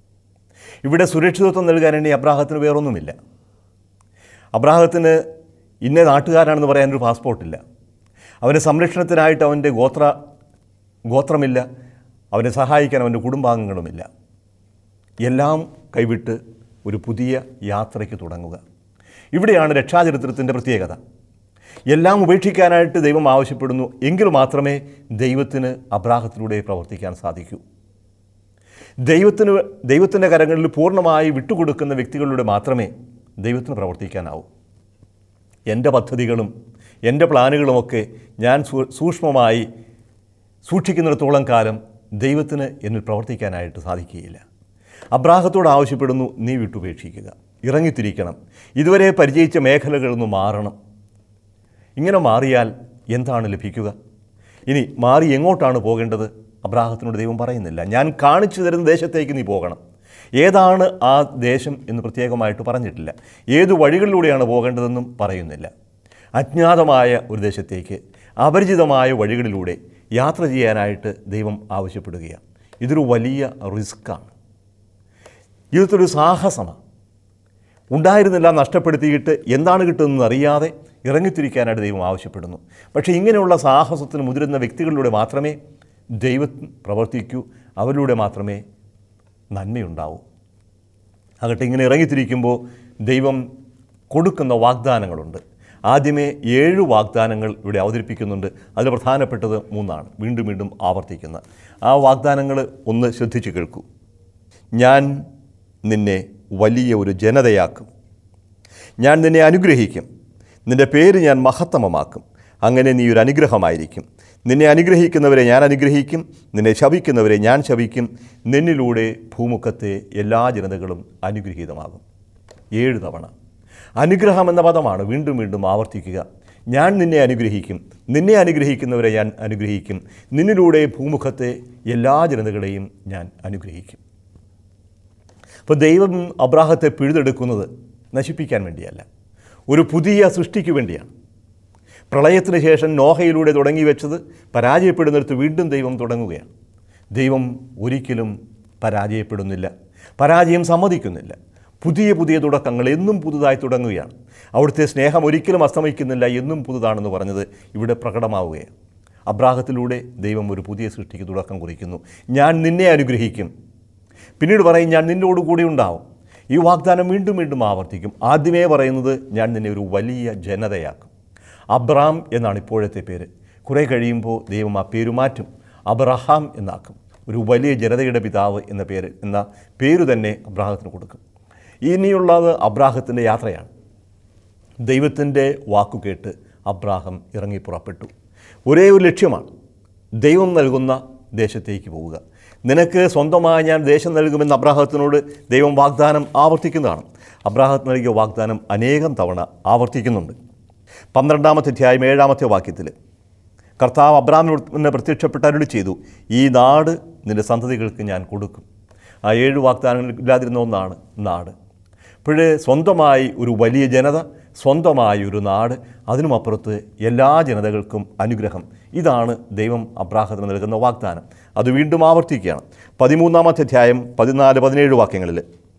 ഇവിടെ സുരക്ഷിതത്വം നൽകാൻ വേണ്ടി അബ്രാഹത്തിന് വേറൊന്നുമില്ല അബ്രാഹത്തിന് ഇന്ന നാട്ടുകാരാണെന്ന് പറയാനൊരു പാസ്പോർട്ടില്ല അവൻ്റെ സംരക്ഷണത്തിനായിട്ട് അവൻ്റെ ഗോത്ര ഗോത്രമില്ല അവനെ സഹായിക്കാൻ അവൻ്റെ കുടുംബാംഗങ്ങളുമില്ല എല്ലാം കൈവിട്ട് ഒരു പുതിയ യാത്രയ്ക്ക് തുടങ്ങുക ഇവിടെയാണ് രക്ഷാചരിത്രത്തിൻ്റെ പ്രത്യേകത എല്ലാം ഉപേക്ഷിക്കാനായിട്ട് ദൈവം ആവശ്യപ്പെടുന്നു എങ്കിൽ മാത്രമേ ദൈവത്തിന് അബ്രാഹത്തിലൂടെ പ്രവർത്തിക്കാൻ സാധിക്കൂ ദൈവത്തിന് ദൈവത്തിൻ്റെ കരങ്ങളിൽ പൂർണ്ണമായി വിട്ടുകൊടുക്കുന്ന വ്യക്തികളിലൂടെ മാത്രമേ ദൈവത്തിന് പ്രവർത്തിക്കാനാവൂ എൻ്റെ പദ്ധതികളും എൻ്റെ പ്ലാനുകളുമൊക്കെ ഞാൻ സൂ- സൂക്ഷ്മമായി സൂക്ഷിക്കുന്നിടത്തോളം കാലം ദൈവത്തിന് എന്നിൽ പ്രവർത്തിക്കാനായിട്ട് സാധിക്കുകയില്ല അബ്രാഹത്തോട് ആവശ്യപ്പെടുന്നു നീ വിട്ടുപേക്ഷിക്കുക ഇറങ്ങിത്തിരിക്കണം ഇതുവരെ പരിചയിച്ച മേഖലകളിൽ നിന്ന് മാറണം ഇങ്ങനെ മാറിയാൽ എന്താണ് ലഭിക്കുക ഇനി മാറി എങ്ങോട്ടാണ് പോകേണ്ടത് അബ്രാഹത്തിനോട് ദൈവം പറയുന്നില്ല ഞാൻ കാണിച്ചു തരുന്ന ദേശത്തേക്ക് നീ പോകണം ഏതാണ് ആ ദേശം എന്ന് പ്രത്യേകമായിട്ട് പറഞ്ഞിട്ടില്ല ഏതു വഴികളിലൂടെയാണ് പോകേണ്ടതെന്നും പറയുന്നില്ല അജ്ഞാതമായ ഒരു ദേശത്തേക്ക് അപരിചിതമായ വഴികളിലൂടെ യാത്ര ചെയ്യാനായിട്ട് ദൈവം ആവശ്യപ്പെടുകയാണ് ഇതൊരു വലിയ റിസ്ക്കാണ് ജീവിതത്തിലൊരു സാഹസമാണ് ഉണ്ടായിരുന്നെല്ലാം നഷ്ടപ്പെടുത്തിയിട്ട് എന്താണ് കിട്ടുന്നതെന്ന് അറിയാതെ ഇറങ്ങിത്തിരിക്കാനായിട്ട് ദൈവം ആവശ്യപ്പെടുന്നു പക്ഷേ ഇങ്ങനെയുള്ള സാഹസത്തിന് മുതിരുന്ന വ്യക്തികളിലൂടെ മാത്രമേ ദൈവം പ്രവർത്തിക്കൂ അവരിലൂടെ മാത്രമേ നന്മയുണ്ടാവൂ ആകട്ടെ ഇങ്ങനെ ഇറങ്ങിത്തിരിക്കുമ്പോൾ ദൈവം കൊടുക്കുന്ന വാഗ്ദാനങ്ങളുണ്ട് ആദ്യമേ ഏഴ് വാഗ്ദാനങ്ങൾ ഇവിടെ അവതരിപ്പിക്കുന്നുണ്ട് അതിൽ പ്രധാനപ്പെട്ടത് മൂന്നാണ് വീണ്ടും വീണ്ടും ആവർത്തിക്കുന്ന ആ വാഗ്ദാനങ്ങൾ ഒന്ന് ശ്രദ്ധിച്ചു കേൾക്കൂ ഞാൻ നിന്നെ വലിയ ഒരു ജനതയാക്കും ഞാൻ നിന്നെ അനുഗ്രഹിക്കും നിന്റെ പേര് ഞാൻ മഹത്തമമാക്കും അങ്ങനെ നീ ഒരു അനുഗ്രഹമായിരിക്കും നിന്നെ അനുഗ്രഹിക്കുന്നവരെ ഞാൻ അനുഗ്രഹിക്കും നിന്നെ ശപിക്കുന്നവരെ ഞാൻ ശപിക്കും നിന്നിലൂടെ ഭൂമുഖത്തെ എല്ലാ ജനതകളും അനുഗ്രഹീതമാകും ഏഴ് തവണ അനുഗ്രഹം എന്ന പദമാണ് വീണ്ടും വീണ്ടും ആവർത്തിക്കുക ഞാൻ നിന്നെ അനുഗ്രഹിക്കും നിന്നെ അനുഗ്രഹിക്കുന്നവരെ ഞാൻ അനുഗ്രഹിക്കും നിന്നിലൂടെ ഭൂമുഖത്തെ എല്ലാ ജനതകളെയും ഞാൻ അനുഗ്രഹിക്കും അപ്പോൾ ദൈവം അബ്രാഹത്തെ പിഴുതെടുക്കുന്നത് നശിപ്പിക്കാൻ വേണ്ടിയല്ല ഒരു പുതിയ സൃഷ്ടിക്ക് വേണ്ടിയാണ് പ്രളയത്തിന് ശേഷം നോഹയിലൂടെ തുടങ്ങി വെച്ചത് പരാജയപ്പെടുന്നിടത്ത് വീണ്ടും ദൈവം തുടങ്ങുകയാണ് ദൈവം ഒരിക്കലും പരാജയപ്പെടുന്നില്ല പരാജയം സമ്മതിക്കുന്നില്ല പുതിയ പുതിയ തുടക്കങ്ങൾ എന്നും പുതുതായി തുടങ്ങുകയാണ് അവിടുത്തെ സ്നേഹം ഒരിക്കലും അസ്തമിക്കുന്നില്ല എന്നും പുതുതാണെന്ന് പറഞ്ഞത് ഇവിടെ പ്രകടമാവുകയാണ് അബ്രാഹത്തിലൂടെ ദൈവം ഒരു പുതിയ സൃഷ്ടിക്ക് തുടക്കം കുറിക്കുന്നു ഞാൻ നിന്നെ അനുഗ്രഹിക്കും പിന്നീട് പറയും ഞാൻ നിന്നോട് കൂടി ഉണ്ടാവും ഈ വാഗ്ദാനം വീണ്ടും വീണ്ടും ആവർത്തിക്കും ആദ്യമേ പറയുന്നത് ഞാൻ നിന്നെ ഒരു വലിയ ജനതയാക്കും അബ്രാം എന്നാണ് ഇപ്പോഴത്തെ പേര് കുറേ കഴിയുമ്പോൾ ദൈവം ആ പേര് മാറ്റും അബ്രഹാം എന്നാക്കും ഒരു വലിയ ജനതയുടെ പിതാവ് എന്ന പേര് എന്ന പേര് തന്നെ അബ്രാഹത്തിന് കൊടുക്കും ഇനിയുള്ളത് അബ്രാഹത്തിൻ്റെ യാത്രയാണ് ദൈവത്തിൻ്റെ വാക്കു കേട്ട് അബ്രാഹം ഇറങ്ങി പുറപ്പെട്ടു ഒരേ ഒരു ലക്ഷ്യമാണ് ദൈവം നൽകുന്ന ദേശത്തേക്ക് പോവുക നിനക്ക് സ്വന്തമായി ഞാൻ ദേശം നൽകുമെന്ന് അബ്രാഹത്തിനോട് ദൈവം വാഗ്ദാനം ആവർത്തിക്കുന്നതാണ് അബ്രാഹത്ത് നൽകിയ വാഗ്ദാനം അനേകം തവണ ആവർത്തിക്കുന്നുണ്ട് പന്ത്രണ്ടാമത്തെ അധ്യായം ഏഴാമത്തെ വാക്യത്തിൽ കർത്താവ് അബ്രാമിനെ പ്രത്യക്ഷപ്പെട്ട് അരുളി ചെയ്തു ഈ നാട് നിന്റെ സന്തതികൾക്ക് ഞാൻ കൊടുക്കും ആ ഏഴ് വാഗ്ദാനങ്ങൾ ഇല്ലാതിരുന്ന ഒന്നാണ് നാട് അപ്പോഴേ സ്വന്തമായി ഒരു വലിയ ജനത സ്വന്തമായി ഒരു നാട് അതിനുമപ്പുറത്ത് എല്ലാ ജനതകൾക്കും അനുഗ്രഹം ഇതാണ് ദൈവം അബ്രാഹത്തിന് നൽകുന്ന വാഗ്ദാനം അത് വീണ്ടും ആവർത്തിക്കുകയാണ് പതിമൂന്നാമത്തെ അധ്യായം പതിനാല് പതിനേഴ് വാക്യങ്ങളിൽ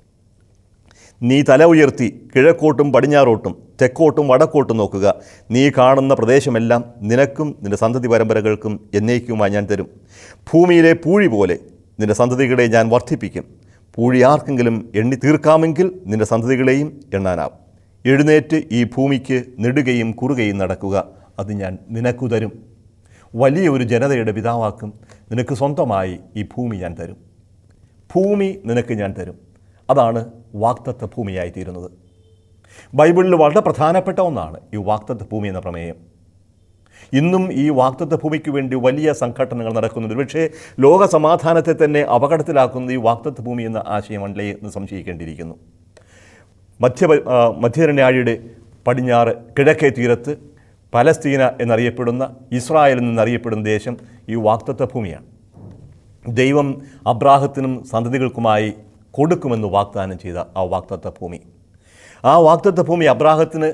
നീ തല ഉയർത്തി കിഴക്കോട്ടും പടിഞ്ഞാറോട്ടും തെക്കോട്ടും വടക്കോട്ടും നോക്കുക നീ കാണുന്ന പ്രദേശമെല്ലാം നിനക്കും നിന്റെ സന്തതി പരമ്പരകൾക്കും എന്നേക്കുമായി ഞാൻ തരും ഭൂമിയിലെ പൂഴി പോലെ നിന്റെ സന്തതികളെ ഞാൻ വർദ്ധിപ്പിക്കും പൂഴി ആർക്കെങ്കിലും എണ്ണി തീർക്കാമെങ്കിൽ നിന്റെ സന്തതികളെയും എണ്ണാനാവും എഴുന്നേറ്റ് ഈ ഭൂമിക്ക് നെടുകയും കുറുകയും നടക്കുക അത് ഞാൻ നിനക്കു തരും വലിയ ഒരു ജനതയുടെ പിതാവാക്കും നിനക്ക് സ്വന്തമായി ഈ ഭൂമി ഞാൻ തരും ഭൂമി നിനക്ക് ഞാൻ തരും അതാണ് വാക്തത്വ ഭൂമിയായി തീരുന്നത് ബൈബിളിൽ വളരെ പ്രധാനപ്പെട്ട ഒന്നാണ് ഈ വാക്തത്വ ഭൂമി എന്ന പ്രമേയം ഇന്നും ഈ വാക്തത്വ ഭൂമിക്ക് വേണ്ടി വലിയ സംഘടനകൾ നടക്കുന്നുണ്ട് പക്ഷേ ലോക സമാധാനത്തെ തന്നെ അപകടത്തിലാക്കുന്നത് ഈ വാക്തത്വ ഭൂമി എന്ന ആശയമല്ലേ എന്ന് സംശയിക്കേണ്ടിയിരിക്കുന്നു മധ്യ ആ, മധ്യധരണ്യാഴിയുടെ പടിഞ്ഞാറ് കിഴക്കേ തീരത്ത് പലസ്തീന എന്നറിയപ്പെടുന്ന ഇസ്രായേൽ എന്നറിയപ്പെടുന്ന ദേശം ഈ വാക്തത്വ ഭൂമിയാണ് ദൈവം അബ്രാഹത്തിനും സന്തതികൾക്കുമായി കൊടുക്കുമെന്ന് വാഗ്ദാനം ചെയ്ത ആ വാക്തത്വ ഭൂമി ആ വാക്തത്വ ഭൂമി അബ്രാഹത്തിന്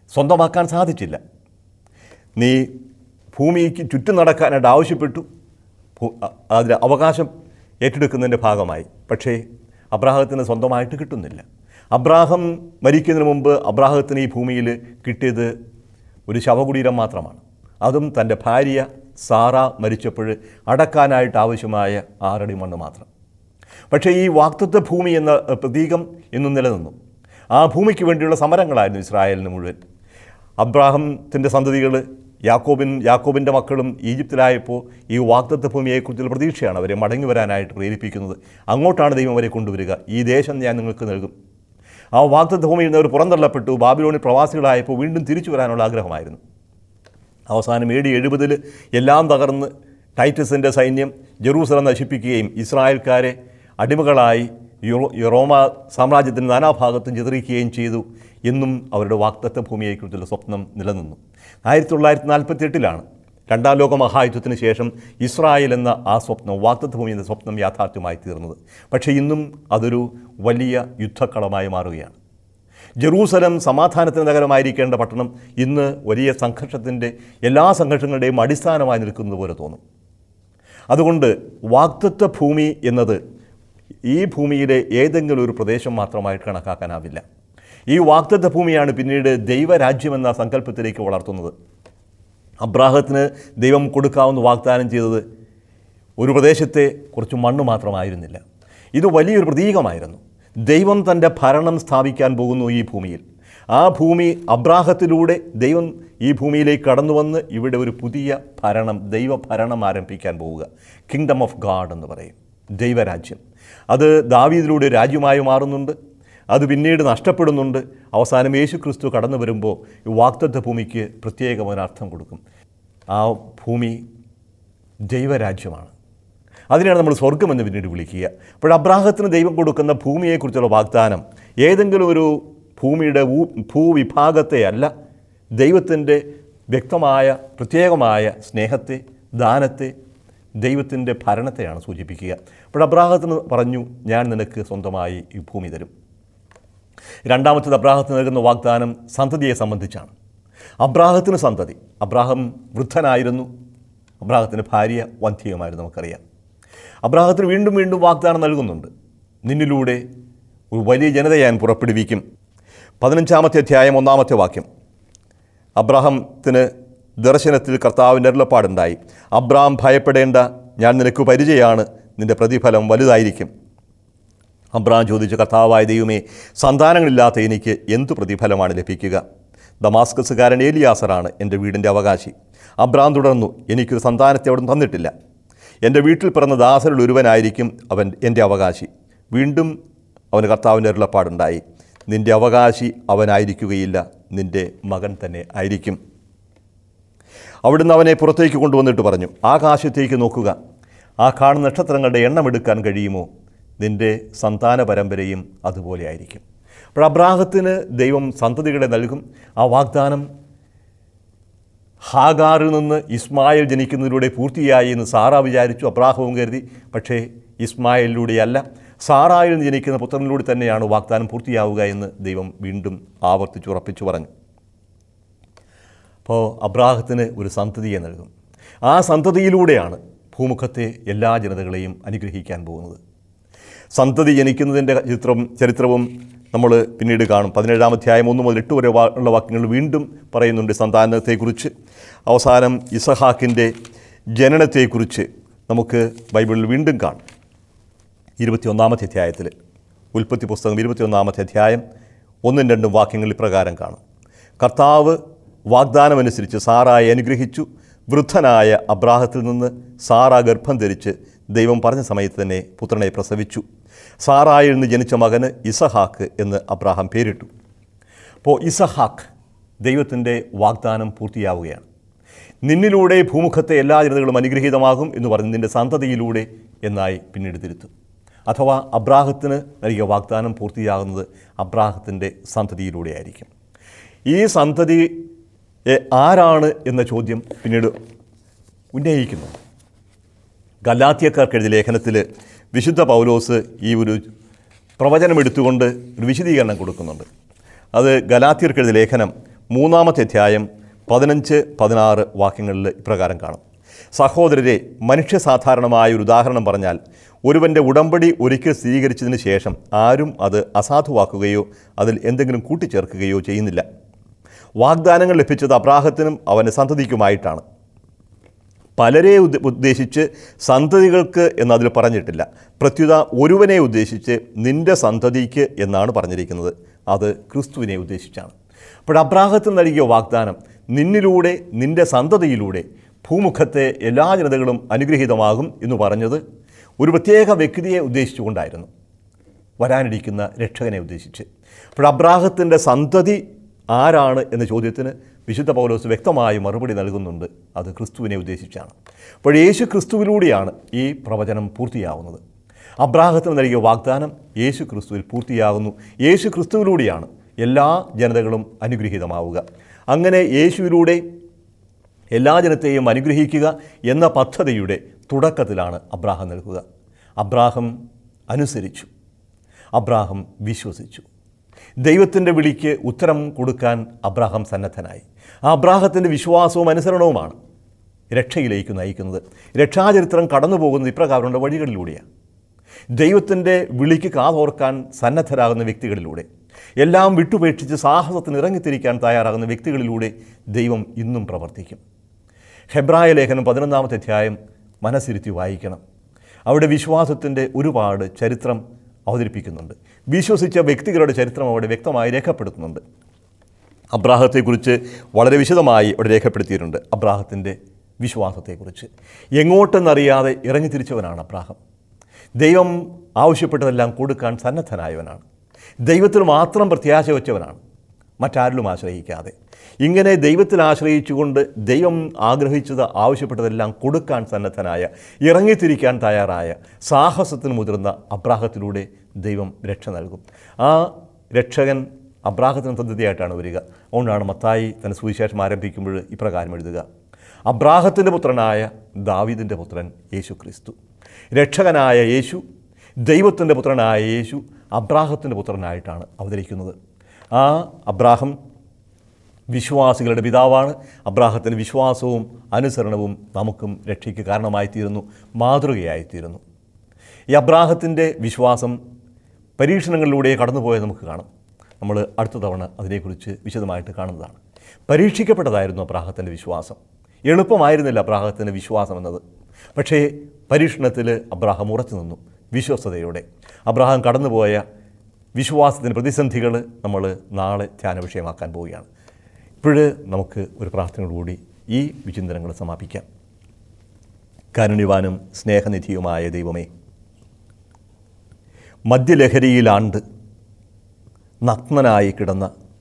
സ്വന്തമാക്കാൻ സാധിച്ചില്ല നീ ഭൂമിക്ക് ചുറ്റും നടക്കാനായിട്ട് ആവശ്യപ്പെട്ടു ഭൂ- അ- അതിന് അവകാശം ഏറ്റെടുക്കുന്നതിൻ്റെ ഭാഗമായി പക്ഷേ അബ്രാഹത്തിന് സ്വന്തമായിട്ട് കിട്ടുന്നില്ല അബ്രാഹം മരിക്കുന്നതിന് മുമ്പ് അബ്രാഹത്തിന് ഈ ഭൂമിയിൽ കിട്ടിയത് ഒരു ശവകുടീരം മാത്രമാണ് അതും തൻ്റെ ഭാര്യ സാറ മരിച്ചപ്പോൾ അടക്കാനായിട്ട് ആവശ്യമായ ആറടി മണ്ണ് മാത്രം പക്ഷേ ഈ വാക്തത്വ ഭൂമി എന്ന എഹ്, പ്രതീകം ഇന്നും നിലനിന്നു ആ ഭൂമിക്ക് വേണ്ടിയുള്ള സമരങ്ങളായിരുന്നു ഇസ്രായേലിന് മുഴുവൻ അബ്രാഹത്തിൻ്റെ സന്തതികൾ യാക്കോബിൻ യാക്കോബിൻ്റെ മക്കളും ഈജിപ്തിലായപ്പോൾ ഈ വാക്തത്വ ഭൂമിയെക്കുറിച്ചുള്ള പ്രതീക്ഷയാണ് അവരെ മടങ്ങി വരാനായിട്ട് പ്രേരിപ്പിക്കുന്നത് അങ്ങോട്ടാണ് ദൈവം അവരെ കൊണ്ടുവരിക ഈ ദേശം ഞാൻ നിങ്ങൾക്ക് നൽകും ആ വാക്തത്വ ഭൂമിയിൽ നിന്ന് അവർ പുറന്തള്ളപ്പെട്ടു ബാബിലോണിൽ പ്രവാസികളായപ്പോൾ വീണ്ടും തിരിച്ചു വരാനുള്ള ആഗ്രഹമായിരുന്നു അവസാനം എ ഡി എഴുപതിൽ എല്ലാം തകർന്ന് ടൈറ്റസിൻ്റെ സൈന്യം ജെറൂസലം നശിപ്പിക്കുകയും ഇസ്രായേൽക്കാരെ അടിമകളായി യൂറോ റോമ സാമ്രാജ്യത്തിൻ്റെ നാനാഭാഗത്തും ചിതറിക്കുകയും ചെയ്തു എന്നും അവരുടെ വാക്തത്വ ഭൂമിയെക്കുറിച്ചുള്ള സ്വപ്നം നിലനിന്നു ആയിരത്തി തൊള്ളായിരത്തി നാൽപ്പത്തി എട്ടിലാണ് രണ്ടാം ലോക മഹായുദ്ധത്തിന് ശേഷം ഇസ്രായേൽ എന്ന ആ സ്വപ്നം വാക്തത്വ ഭൂമി എന്ന സ്വപ്നം യാഥാർത്ഥ്യമായി തീർന്നത് പക്ഷേ ഇന്നും അതൊരു വലിയ യുദ്ധക്കളമായി മാറുകയാണ് ജെറൂസലം സമാധാനത്തിന് നഗരമായിരിക്കേണ്ട പട്ടണം ഇന്ന് വലിയ സംഘർഷത്തിൻ്റെ എല്ലാ സംഘർഷങ്ങളുടെയും അടിസ്ഥാനമായി നിൽക്കുന്നത് പോലെ തോന്നും അതുകൊണ്ട് വാക്തത്വ ഭൂമി എന്നത് ഈ ഭൂമിയിലെ ഏതെങ്കിലും ഒരു പ്രദേശം മാത്രമായിട്ട് കണക്കാക്കാനാവില്ല ഈ വാക്തത്വ ഭൂമിയാണ് പിന്നീട് ദൈവരാജ്യമെന്ന സങ്കല്പത്തിലേക്ക് വളർത്തുന്നത് അബ്രാഹത്തിന് ദൈവം കൊടുക്കാവുന്ന വാഗ്ദാനം ചെയ്തത് ഒരു പ്രദേശത്തെ കുറച്ച് മണ്ണ് മാത്രമായിരുന്നില്ല ഇത് വലിയൊരു പ്രതീകമായിരുന്നു ദൈവം തൻ്റെ ഭരണം സ്ഥാപിക്കാൻ പോകുന്നു ഈ ഭൂമിയിൽ ആ ഭൂമി അബ്രാഹത്തിലൂടെ ദൈവം ഈ ഭൂമിയിലേക്ക് കടന്നു വന്ന് ഇവിടെ ഒരു പുതിയ ഭരണം ദൈവഭരണം ആരംഭിക്കാൻ പോവുക കിങ്ഡം ഓഫ് ഗാഡ് എന്ന് പറയും ദൈവരാജ്യം അത് ദാവീദിലൂടെ രാജ്യമായി മാറുന്നുണ്ട് അത് പിന്നീട് നഷ്ടപ്പെടുന്നുണ്ട് അവസാനം യേശു ക്രിസ്തു കടന്നു വരുമ്പോൾ ഈ വാക്തത്വ ഭൂമിക്ക് പ്രത്യേകമായ അർത്ഥം കൊടുക്കും ആ ഭൂമി ദൈവരാജ്യമാണ് അതിനെയാണ് നമ്മൾ സ്വർഗമെന്ന് പിന്നീട് വിളിക്കുക അപ്പോൾ അബ്രാഹത്തിന് ദൈവം കൊടുക്കുന്ന ഭൂമിയെക്കുറിച്ചുള്ള വാഗ്ദാനം ഏതെങ്കിലും ഒരു ഭൂമിയുടെ ഊ- ഭൂവിഭാഗത്തെ അല്ല ദൈവത്തിൻ്റെ വ്യക്തമായ പ്രത്യേകമായ സ്നേഹത്തെ ദാനത്തെ ദൈവത്തിൻ്റെ ഭരണത്തെയാണ് സൂചിപ്പിക്കുക അപ്പോൾ അബ്രാഹത്തിന് പറഞ്ഞു ഞാൻ നിനക്ക് സ്വന്തമായി ഈ ഭൂമി തരും രണ്ടാമത്തേത് അബ്രാഹത്തിന് നൽകുന്ന വാഗ്ദാനം സന്തതിയെ സംബന്ധിച്ചാണ് അബ്രാഹത്തിന് സന്തതി അബ്രാഹം വൃദ്ധനായിരുന്നു അബ്രാഹത്തിൻ്റെ ഭാര്യ വന്ധ്യയുമായിരുന്നു നമുക്കറിയാം അബ്രാഹത്തിന് വീണ്ടും വീണ്ടും വാഗ്ദാനം നൽകുന്നുണ്ട് നിന്നിലൂടെ ഒരു വലിയ ജനതയെ ഞാൻ പുറപ്പെടുവിക്കും പതിനഞ്ചാമത്തെ അധ്യായം ഒന്നാമത്തെ വാക്യം അബ്രാഹത്തിന് ദർശനത്തിൽ കർത്താവിൻ്റെ അരുളപ്പാടുണ്ടായി അബ്രാം ഭയപ്പെടേണ്ട ഞാൻ നിനക്ക് പരിചയമാണ് നിന്റെ പ്രതിഫലം വലുതായിരിക്കും അബ്രാം ചോദിച്ചു കർത്താവായ ദൈവമേ സന്താനങ്ങളില്ലാത്ത എനിക്ക് എന്തു പ്രതിഫലമാണ് ലഭിക്കുക ദമാസ്കസുകാരൻ ഏലിയാസറാണ് എൻ്റെ വീടിൻ്റെ അവകാശി അബ്രാം തുടർന്നു എനിക്കൊരു സന്താനത്തെ അവിടെ തന്നിട്ടില്ല എൻ്റെ വീട്ടിൽ പിറന്ന ദാസരിൽ ഒരുവനായിരിക്കും അവൻ എൻ്റെ അവകാശി വീണ്ടും അവന് കർത്താവിൻ്റെ അരുളപ്പാടുണ്ടായി നിൻ്റെ അവകാശി അവനായിരിക്കുകയില്ല നിൻ്റെ മകൻ തന്നെ ആയിരിക്കും അവിടുന്ന് അവനെ പുറത്തേക്ക് കൊണ്ടുവന്നിട്ട് പറഞ്ഞു ആകാശത്തേക്ക് നോക്കുക ആ കാണുന്ന നക്ഷത്രങ്ങളുടെ എണ്ണമെടുക്കാൻ കഴിയുമോ നിൻ്റെ സന്താന പരമ്പരയും അതുപോലെ ആയിരിക്കും അപ്പോൾ അബ്രാഹത്തിന് ദൈവം സന്തതികളെ നൽകും ആ വാഗ്ദാനം ഹാഗാറിൽ നിന്ന് ഇസ്മായിൽ ജനിക്കുന്നതിലൂടെ പൂർത്തിയായി എന്ന് സാറ വിചാരിച്ചു അബ്രാഹവും കരുതി പക്ഷേ ഇസ്മായിലിലൂടെയല്ല സാറായിൽ നിന്ന് ജനിക്കുന്ന പുത്രനിലൂടെ തന്നെയാണ് വാഗ്ദാനം പൂർത്തിയാവുക എന്ന് ദൈവം വീണ്ടും ആവർത്തിച്ചുറപ്പിച്ചു പറഞ്ഞു അപ്പോൾ അബ്രാഹത്തിന് ഒരു സന്തതിയെ നൽകും ആ സന്തതിയിലൂടെയാണ് ഭൂമുഖത്തെ എല്ലാ ജനതകളെയും അനുഗ്രഹിക്കാൻ പോകുന്നത് സന്തതി ജനിക്കുന്നതിൻ്റെ ചിത്രം ചരിത്രവും നമ്മൾ പിന്നീട് കാണും പതിനേഴാം അധ്യായം ഒന്ന് മുതൽ എട്ട് വരെ വാ- ഉള്ള വാക്യങ്ങൾ വീണ്ടും പറയുന്നുണ്ട് സന്താനത്തെക്കുറിച്ച് അവസാനം ഇസഹാക്കിൻ്റെ ജനനത്തെക്കുറിച്ച് നമുക്ക് ബൈബിളിൽ വീണ്ടും കാണും ഇരുപത്തിയൊന്നാമത്തെ അധ്യായത്തിൽ ഉൽപ്പത്തി പുസ്തകം ഇരുപത്തിയൊന്നാമത്തെ അധ്യായം ഒന്നും രണ്ടും വാക്യങ്ങൾ ഇപ്രകാരം കാണും കർത്താവ് വാഗ്ദാനമനുസരിച്ച് സാറായെ അനുഗ്രഹിച്ചു വൃദ്ധനായ അബ്രാഹത്തിൽ നിന്ന് സാറ ഗർഭം ധരിച്ച് ദൈവം പറഞ്ഞ സമയത്ത് തന്നെ പുത്രനെ പ്രസവിച്ചു സാറായിൽ നിന്ന് ജനിച്ച മകന് ഇസഹാക്ക് എന്ന് അബ്രാഹാം പേരിട്ടു അപ്പോൾ ഇസഹാക്ക് ദൈവത്തിൻ്റെ വാഗ്ദാനം പൂർത്തിയാവുകയാണ് നിന്നിലൂടെ ഭൂമുഖത്തെ എല്ലാ ജനതകളും അനുഗ്രഹീതമാകും എന്ന് പറഞ്ഞ് നിൻ്റെ സന്തതിയിലൂടെ എന്നായി പിന്നീട് തിരുത്തും അഥവാ അബ്രാഹത്തിന് നൽകിയ വാഗ്ദാനം പൂർത്തിയാകുന്നത് അബ്രാഹത്തിൻ്റെ സന്തതിയിലൂടെ ആയിരിക്കും ഈ സന്തതി എ, ആരാണ് എന്ന ചോദ്യം പിന്നീട് ഉന്നയിക്കുന്നു ഗലാത്യക്കാർക്ക് എഴുതിയ ലേഖനത്തിൽ വിശുദ്ധ പൗലോസ് ഈ ഒരു പ്രവചനം എടുത്തുകൊണ്ട് ഒരു വിശദീകരണം കൊടുക്കുന്നുണ്ട് അത് ഗലാത്യർക്ക് എഴുതിയ ലേഖനം മൂന്നാമത്തെ അധ്യായം പതിനഞ്ച് പതിനാറ് വാക്യങ്ങളിൽ ഇപ്രകാരം കാണും സഹോദരരെ മനുഷ്യ സാധാരണമായ ഒരു ഉദാഹരണം പറഞ്ഞാൽ ഒരുവൻ്റെ ഉടമ്പടി ഒരിക്കൽ സ്വീകരിച്ചതിന് ശേഷം ആരും അത് അസാധുവാക്കുകയോ അതിൽ എന്തെങ്കിലും കൂട്ടിച്ചേർക്കുകയോ ചെയ്യുന്നില്ല വാഗ്ദാനങ്ങൾ ലഭിച്ചത് അബ്രാഹത്തിനും അവൻ്റെ സന്തതിക്കുമായിട്ടാണ് പലരെ ഉദ്ദ- ഉദ്ദേശിച്ച് സന്തതികൾക്ക് എന്നതിൽ പറഞ്ഞിട്ടില്ല പ്രത്യുത ഒരുവനെ ഉദ്ദേശിച്ച് നിന്റെ സന്തതിക്ക് എന്നാണ് പറഞ്ഞിരിക്കുന്നത് അത് ക്രിസ്തുവിനെ ഉദ്ദേശിച്ചാണ് അപ്പോൾ അബ്രാഹത്തിന് നൽകിയ വാഗ്ദാനം നിന്നിലൂടെ നിന്റെ സന്തതിയിലൂടെ ഭൂമുഖത്തെ എല്ലാ ജനതകളും അനുഗ്രഹീതമാകും എന്ന് പറഞ്ഞത് ഒരു പ്രത്യേക വ്യക്തിയെ ഉദ്ദേശിച്ചുകൊണ്ടായിരുന്നു വരാനിരിക്കുന്ന രക്ഷകനെ ഉദ്ദേശിച്ച് അപ്പോൾ അബ്രാഹത്തിൻ്റെ സന്തതി ആരാണ് എന്ന ചോദ്യത്തിന് വിശുദ്ധ പൗലോസ് വ്യക്തമായി മറുപടി നൽകുന്നുണ്ട് അത് ക്രിസ്തുവിനെ ഉദ്ദേശിച്ചാണ് അപ്പോൾ യേശു ക്രിസ്തുവിലൂടെയാണ് ഈ പ്രവചനം പൂർത്തിയാവുന്നത് അബ്രാഹത്തിന് നൽകിയ വാഗ്ദാനം യേശു ക്രിസ്തുവിൽ പൂർത്തിയാകുന്നു യേശു ക്രിസ്തുവിലൂടെയാണ് എല്ലാ ജനതകളും അനുഗ്രഹീതമാവുക അങ്ങനെ യേശുവിലൂടെ എല്ലാ ജനത്തെയും അനുഗ്രഹിക്കുക എന്ന പദ്ധതിയുടെ തുടക്കത്തിലാണ് അബ്രാഹം നൽകുക അബ്രാഹം അനുസരിച്ചു അബ്രാഹം വിശ്വസിച്ചു ദൈവത്തിൻ്റെ വിളിക്ക് ഉത്തരം കൊടുക്കാൻ അബ്രാഹം സന്നദ്ധനായി ആ അബ്രാഹത്തിൻ്റെ വിശ്വാസവും അനുസരണവുമാണ് രക്ഷയിലേക്ക് നയിക്കുന്നത് രക്ഷാചരിത്രം കടന്നു പോകുന്നത് ഇപ്രകാരമുള്ള വഴികളിലൂടെയാണ് ദൈവത്തിൻ്റെ വിളിക്ക് കാതോർക്കാൻ സന്നദ്ധരാകുന്ന വ്യക്തികളിലൂടെ എല്ലാം വിട്ടുപേക്ഷിച്ച് സാഹസത്തിന് ഇറങ്ങിത്തിരിക്കാൻ തയ്യാറാകുന്ന വ്യക്തികളിലൂടെ ദൈവം ഇന്നും പ്രവർത്തിക്കും ഹെബ്രായ ലേഖനം പതിനൊന്നാമത്തെ അധ്യായം മനസ്സിരുത്തി വായിക്കണം അവിടെ വിശ്വാസത്തിൻ്റെ ഒരുപാട് ചരിത്രം അവതരിപ്പിക്കുന്നുണ്ട് വിശ്വസിച്ച വ്യക്തികളുടെ ചരിത്രം അവിടെ വ്യക്തമായി രേഖപ്പെടുത്തുന്നുണ്ട് അബ്രാഹത്തെക്കുറിച്ച് വളരെ വിശദമായി അവിടെ രേഖപ്പെടുത്തിയിട്ടുണ്ട് അബ്രാഹത്തിൻ്റെ വിശ്വാസത്തെക്കുറിച്ച് എങ്ങോട്ടെന്നറിയാതെ ഇറങ്ങിത്തിരിച്ചവനാണ് അബ്രാഹം ദൈവം ആവശ്യപ്പെട്ടതെല്ലാം കൊടുക്കാൻ സന്നദ്ധനായവനാണ് ദൈവത്തിൽ മാത്രം പ്രത്യാശ വെച്ചവനാണ് മറ്റാരിലും ആശ്രയിക്കാതെ ഇങ്ങനെ ദൈവത്തിൽ ആശ്രയിച്ചുകൊണ്ട് ദൈവം ആഗ്രഹിച്ചത് ആവശ്യപ്പെട്ടതെല്ലാം കൊടുക്കാൻ സന്നദ്ധനായ ഇറങ്ങിത്തിരിക്കാൻ തയ്യാറായ സാഹസത്തിന് മുതിർന്ന അബ്രാഹത്തിലൂടെ ദൈവം രക്ഷ നൽകും ആ രക്ഷകൻ അബ്രാഹത്തിന് പദ്ധതിയായിട്ടാണ് വരിക അതുകൊണ്ടാണ് മത്തായി തൻ്റെ സുവിശേഷം ആരംഭിക്കുമ്പോൾ ഇപ്രകാരം എഴുതുക അബ്രാഹത്തിൻ്റെ പുത്രനായ ദാവീദിൻ്റെ പുത്രൻ യേശു ക്രിസ്തു രക്ഷകനായ യേശു ദൈവത്തിൻ്റെ പുത്രനായ യേശു അബ്രാഹത്തിൻ്റെ പുത്രനായിട്ടാണ് അവതരിക്കുന്നത് ആ അബ്രാഹം വിശ്വാസികളുടെ പിതാവാണ് അബ്രാഹത്തിൻ്റെ വിശ്വാസവും അനുസരണവും നമുക്കും രക്ഷയ്ക്ക് കാരണമായിത്തീരുന്നു മാതൃകയായിത്തീരുന്നു ഈ അബ്രാഹത്തിൻ്റെ വിശ്വാസം പരീക്ഷണങ്ങളിലൂടെ കടന്നുപോയത് നമുക്ക് കാണാം നമ്മൾ അടുത്ത തവണ അതിനെക്കുറിച്ച് വിശദമായിട്ട് കാണുന്നതാണ് പരീക്ഷിക്കപ്പെട്ടതായിരുന്നു അബ്രാഹത്തിൻ്റെ വിശ്വാസം എളുപ്പമായിരുന്നില്ല അബ്രാഹത്തിൻ്റെ വിശ്വാസം എന്നത് പക്ഷേ പരീക്ഷണത്തിൽ അബ്രാഹം ഉറച്ചു നിന്നു വിശ്വസ്തയോടെ അബ്രാഹം കടന്നുപോയ വിശ്വാസത്തിൻ്റെ പ്രതിസന്ധികൾ നമ്മൾ നാളെ ധ്യാന വിഷയമാക്കാൻ പോവുകയാണ് ഇപ്പോഴ് നമുക്ക് ഒരു പ്രാർത്ഥനയോടുകൂടി ഈ വിചിന്തനങ്ങൾ സമാപിക്കാം കാരുണ്യവാനും സ്നേഹനിധിയുമായ ദൈവമേ മദ്യലഹരിയിലാണ്ട് നഗ്നനായി കിടന്ന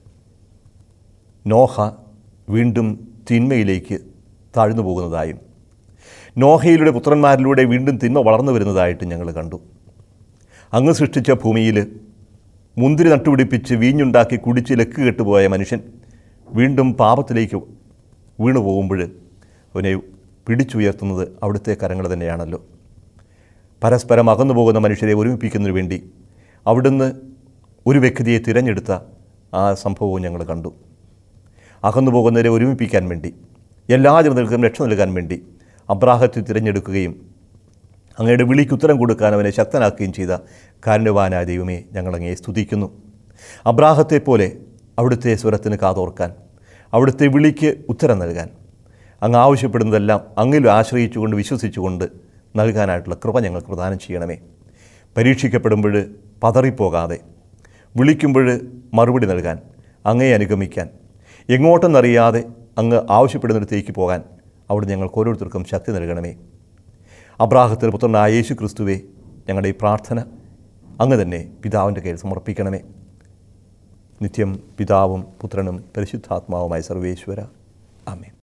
നോഹ വീണ്ടും തിന്മയിലേക്ക് താഴ്ന്നു പോകുന്നതായും നോഹയിലൂടെ പുത്രന്മാരിലൂടെ വീണ്ടും തിന്മ വളർന്നു വരുന്നതായിട്ട് ഞങ്ങൾ കണ്ടു അങ്ങ് സൃഷ്ടിച്ച ഭൂമിയിൽ മുന്തിരി നട്ടുപിടിപ്പിച്ച് വീഞ്ഞുണ്ടാക്കി കുടിച്ച് ലക്ക് കെട്ടുപോയ മനുഷ്യൻ വീണ്ടും പാപത്തിലേക്ക് വീണു പോകുമ്പോൾ അവനെ പിടിച്ചുയർത്തുന്നത് അവിടുത്തെ കരങ്ങൾ തന്നെയാണല്ലോ പരസ്പരം അകന്നു പോകുന്ന മനുഷ്യരെ ഒരുമിപ്പിക്കുന്നതിന് വേണ്ടി അവിടുന്ന് ഒരു വ്യക്തിയെ തിരഞ്ഞെടുത്ത ആ സംഭവവും ഞങ്ങൾ കണ്ടു അകന്നു പോകുന്നവരെ ഒരുമിപ്പിക്കാൻ വേണ്ടി എല്ലാ ജനതകൾക്കും രക്ഷ നൽകാൻ വേണ്ടി അബ്രാഹത്തെ തിരഞ്ഞെടുക്കുകയും അങ്ങയുടെ വിളിക്ക് ഉത്തരം കൊടുക്കാൻ അവനെ ശക്തനാക്കുകയും ചെയ്ത കാരുണ്യവാനായ ദൈവമേ ഞങ്ങളങ്ങയെ സ്തുതിക്കുന്നു അബ്രാഹത്തെ പോലെ അവിടുത്തെ സ്വരത്തിന് കാതോർക്കാൻ അവിടുത്തെ വിളിക്ക് ഉത്തരം നൽകാൻ അങ്ങ് ആവശ്യപ്പെടുന്നതെല്ലാം അങ്ങിൽ ആശ്രയിച്ചുകൊണ്ട് വിശ്വസിച്ചുകൊണ്ട് നൽകാനായിട്ടുള്ള കൃപ ഞങ്ങൾക്ക് പ്രദാനം ചെയ്യണമേ പരീക്ഷിക്കപ്പെടുമ്പോൾ പതറിപ്പോകാതെ വിളിക്കുമ്പോൾ മറുപടി നൽകാൻ അങ്ങയെ അനുഗമിക്കാൻ എങ്ങോട്ടെന്നറിയാതെ അങ്ങ് ആവശ്യപ്പെടുന്നിടത്തേക്ക് പോകാൻ അവിടെ ഞങ്ങൾക്ക് ഓരോരുത്തർക്കും ശക്തി നൽകണമേ അബ്രാഹത്തിന് പുത്രനായ യേശു ക്രിസ്തുവെ ഞങ്ങളുടെ ഈ പ്രാർത്ഥന അങ്ങ് തന്നെ പിതാവിൻ്റെ കയ്യിൽ സമർപ്പിക്കണമേ നിത്യം പിതാവും പുത്രനും പരിശുദ്ധാത്മാവുമായ സർവേശ്വര ആമേൻ